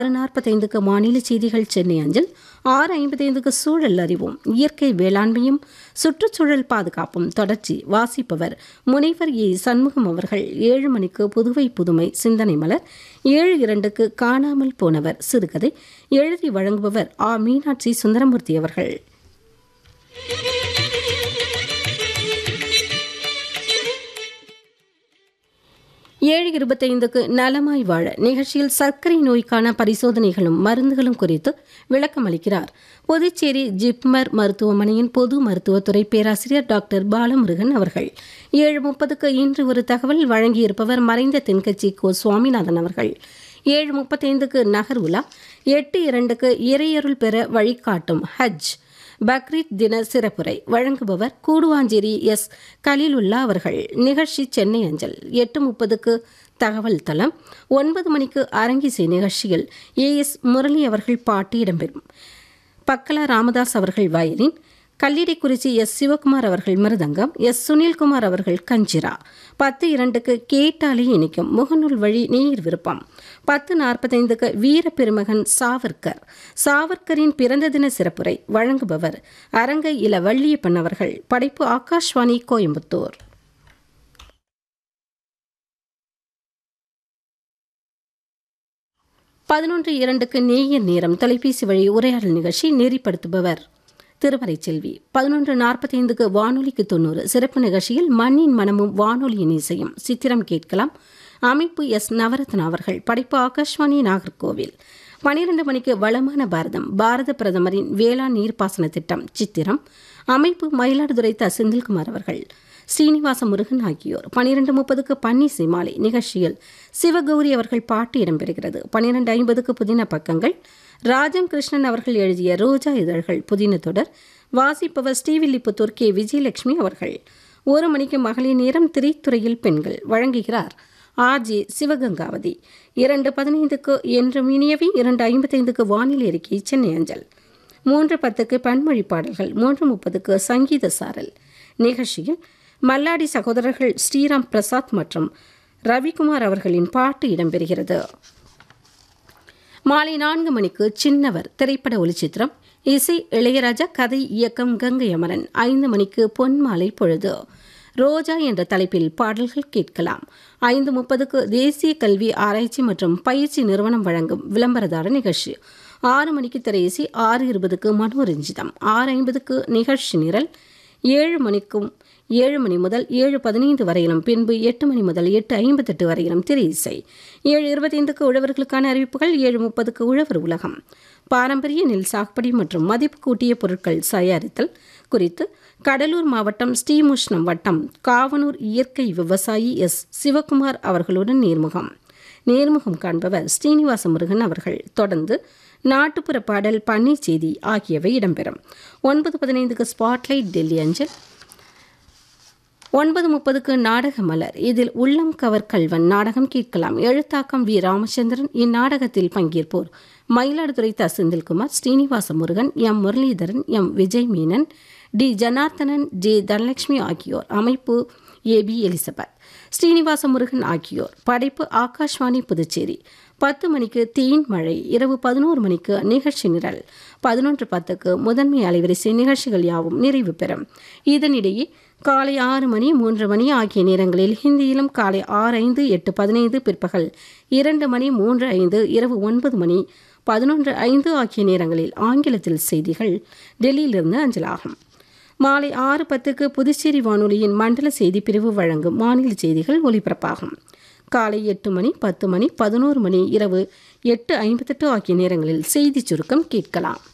ஆறு நாற்பத்தைந்துக்கு மாநில செய்திகள் சென்னை அஞ்சல் ஆறு ஐம்பத்தைந்துக்கு சூழல் அறிவோம் இயற்கை வேளாண்மையும் சுற்றுச்சூழல் பாதுகாப்பும் தொடர்ச்சி வாசிப்பவர் முனைவர் ஏ சண்முகம் அவர்கள் ஏழு மணிக்கு புதுவை புதுமை சிந்தனை மலர் ஏழு இரண்டுக்கு காணாமல் போனவர் சிறுகதை எழுதி வழங்குபவர் ஆ மீனாட்சி சுந்தரமூர்த்தி அவர்கள் ஏழு இருபத்தைந்துக்கு நலமாய் வாழ நிகழ்ச்சியில் சர்க்கரை நோய்க்கான பரிசோதனைகளும் மருந்துகளும் குறித்து விளக்கம் அளிக்கிறார் புதுச்சேரி ஜிப்மர் மருத்துவமனையின் பொது மருத்துவத்துறை பேராசிரியர் டாக்டர் பாலமுருகன் அவர்கள் ஏழு முப்பதுக்கு இன்று ஒரு தகவல் வழங்கியிருப்பவர் மறைந்த தென்கட்சி கோ சுவாமிநாதன் அவர்கள் ஏழு முப்பத்தைந்துக்கு நகர் உலா எட்டு இரண்டுக்கு இறையருள் பெற வழிகாட்டும் ஹஜ் பக்ரீத் தின சிறப்புரை வழங்குபவர் கூடுவாஞ்சேரி எஸ் கலீலுல்லா அவர்கள் நிகழ்ச்சி சென்னை அஞ்சல் எட்டு முப்பதுக்கு தகவல் தளம் ஒன்பது மணிக்கு அரங்கிசை நிகழ்ச்சியில் ஏ எஸ் முரளி அவர்கள் பாட்டு இடம்பெறும் பக்கலா ராமதாஸ் அவர்கள் வயலின் கல்லிடைக்குறிச்சி எஸ் சிவகுமார் அவர்கள் மிருதங்கம் எஸ் சுனில்குமார் அவர்கள் கஞ்சிரா பத்து இரண்டுக்கு கேட்டாலே இனிக்கும் முகநூல் வழி நீர் விருப்பம் பத்து நாற்பத்தைந்துக்கு வீர பெருமகன் சாவர்கர் சாவர்கரின் பிறந்த தின சிறப்புரை வழங்குபவர் அரங்கை இல வள்ளியப்பன் அவர்கள் படைப்பு ஆகாஷ்வாணி கோயம்புத்தூர் பதினொன்று இரண்டுக்கு நேயர் நேரம் தொலைபேசி வழி உரையாடல் நிகழ்ச்சி நெறிப்படுத்துபவர் திருமறை செல்வி பதினொன்று நாற்பத்தைந்துக்கு வானொலிக்கு தொண்ணூறு சிறப்பு நிகழ்ச்சியில் மண்ணின் மனமும் வானொலியின் இசையும் சித்திரம் கேட்கலாம் அமைப்பு எஸ் நவரத்னா அவர்கள் படைப்பு ஆகாஷ்வாணி நாகர்கோவில் பனிரெண்டு மணிக்கு வளமான பாரதம் பாரத பிரதமரின் வேளாண் நீர்ப்பாசன திட்டம் சித்திரம் அமைப்பு மயிலாடுதுறை த செந்தில்குமார் அவர்கள் ஸ்ரீனிவாச முருகன் ஆகியோர் பனிரெண்டு முப்பதுக்கு பன்னீசை மாலை நிகழ்ச்சியில் சிவகௌரி அவர்கள் பாட்டு இடம்பெறுகிறது பனிரெண்டு ஐம்பதுக்கு புதின பக்கங்கள் ராஜம் கிருஷ்ணன் அவர்கள் எழுதிய ரோஜா இதழ்கள் புதின தொடர் வாசிப்பவர் ஸ்ரீவில்லிபுத்தூர் கே விஜயலட்சுமி அவர்கள் ஒரு மணிக்கு மகளிர் நேரம் திரைத்துறையில் பெண்கள் வழங்குகிறார் ஆர்ஜி சிவகங்காவதி இரண்டு பதினைந்துக்கு என்று இனியவி இரண்டு ஐம்பத்தைந்துக்கு வானிலை அறிக்கை சென்னை அஞ்சல் மூன்று பத்துக்கு பன்மொழி பாடல்கள் மூன்று முப்பதுக்கு சங்கீத சாரல் நிகழ்ச்சியில் மல்லாடி சகோதரர்கள் ஸ்ரீராம் பிரசாத் மற்றும் ரவிக்குமார் அவர்களின் பாட்டு இடம்பெறுகிறது மாலை நான்கு மணிக்கு சின்னவர் திரைப்பட ஒளிச்சித்திரம் இசை இளையராஜா கதை இயக்கம் கங்கை அமரன் ஐந்து மணிக்கு பொன்மாலை பொழுது ரோஜா என்ற தலைப்பில் பாடல்கள் கேட்கலாம் ஐந்து முப்பதுக்கு தேசிய கல்வி ஆராய்ச்சி மற்றும் பயிற்சி நிறுவனம் வழங்கும் விளம்பரதார நிகழ்ச்சி ஆறு மணிக்கு திரையிசி ஆறு இருபதுக்கு மனோரஞ்சிதம் ஆறு ஐம்பதுக்கு நிகழ்ச்சி நிரல் ஏழு மணிக்கும் ஏழு மணி முதல் ஏழு பதினைந்து வரையிலும் பின்பு எட்டு மணி முதல் எட்டு ஐம்பத்தெட்டு வரையிலும் திரை இசை ஏழு இருபத்தைந்துக்கு உழவர்களுக்கான அறிவிப்புகள் ஏழு முப்பதுக்கு உழவர் உலகம் பாரம்பரிய நெல் சாகுபடி மற்றும் மதிப்பு கூட்டிய பொருட்கள் தயாரித்தல் குறித்து கடலூர் மாவட்டம் ஸ்ரீமுஷ்ணம் வட்டம் காவனூர் இயற்கை விவசாயி எஸ் சிவகுமார் அவர்களுடன் நேர்முகம் நேர்முகம் காண்பவர் ஸ்ரீனிவாச முருகன் அவர்கள் தொடர்ந்து நாட்டுப்புற பாடல் பண்ணை செய்தி ஆகியவை இடம்பெறும் ஒன்பது பதினைந்துக்கு ஸ்பாட்லைட் டெல்லி அஞ்சல் ஒன்பது முப்பதுக்கு நாடக மலர் இதில் உள்ளம் கவர் கல்வன் நாடகம் கேட்கலாம் எழுத்தாக்கம் வி ராமச்சந்திரன் இந்நாடகத்தில் பங்கேற்போர் Mayiladuthurai T Senthilkumar Srinivasa Murugan M Muralidharan M Vijay Meenan D Janarthanan J Dhanalakshmi ஆகியோர் அமைப்பு ஏபி எலிசபெத் ஸ்ரீனிவாச முருகன் ஆகியோர் படைப்பு ஆகாஷ்வாணி புதுச்சேரி பத்து மணிக்கு தேன் மழை இரவு பதினோரு மணிக்கு நிகழ்ச்சி நிரல் பதினொன்று பத்துக்கு முதன்மை அலைவரிசை நிகழ்ச்சிகள் யாவும் நிறைவு பெறும் இதனிடையே காலை ஆறு மணி மூன்று மணி ஆகிய நேரங்களில் ஹிந்தியிலும் காலை ஆறு ஐந்து எட்டு பதினைந்து பிற்பகல் இரண்டு மணி மூன்று ஐந்து இரவு ஒன்பது மணி பதினொன்று ஐந்து ஆகிய நேரங்களில் ஆங்கிலத்தில் செய்திகள் டெல்லியிலிருந்து அஞ்சலாகும் மாலை ஆறு பத்துக்கு புதுச்சேரி வானொலியின் மண்டல செய்தி பிரிவு வழங்கும் மாநில செய்திகள் ஒலிபரப்பாகும் காலை எட்டு மணி பத்து மணி பதினோரு மணி இரவு எட்டு ஐம்பத்தெட்டு ஆகிய நேரங்களில் செய்தி சுருக்கம் கேட்கலாம்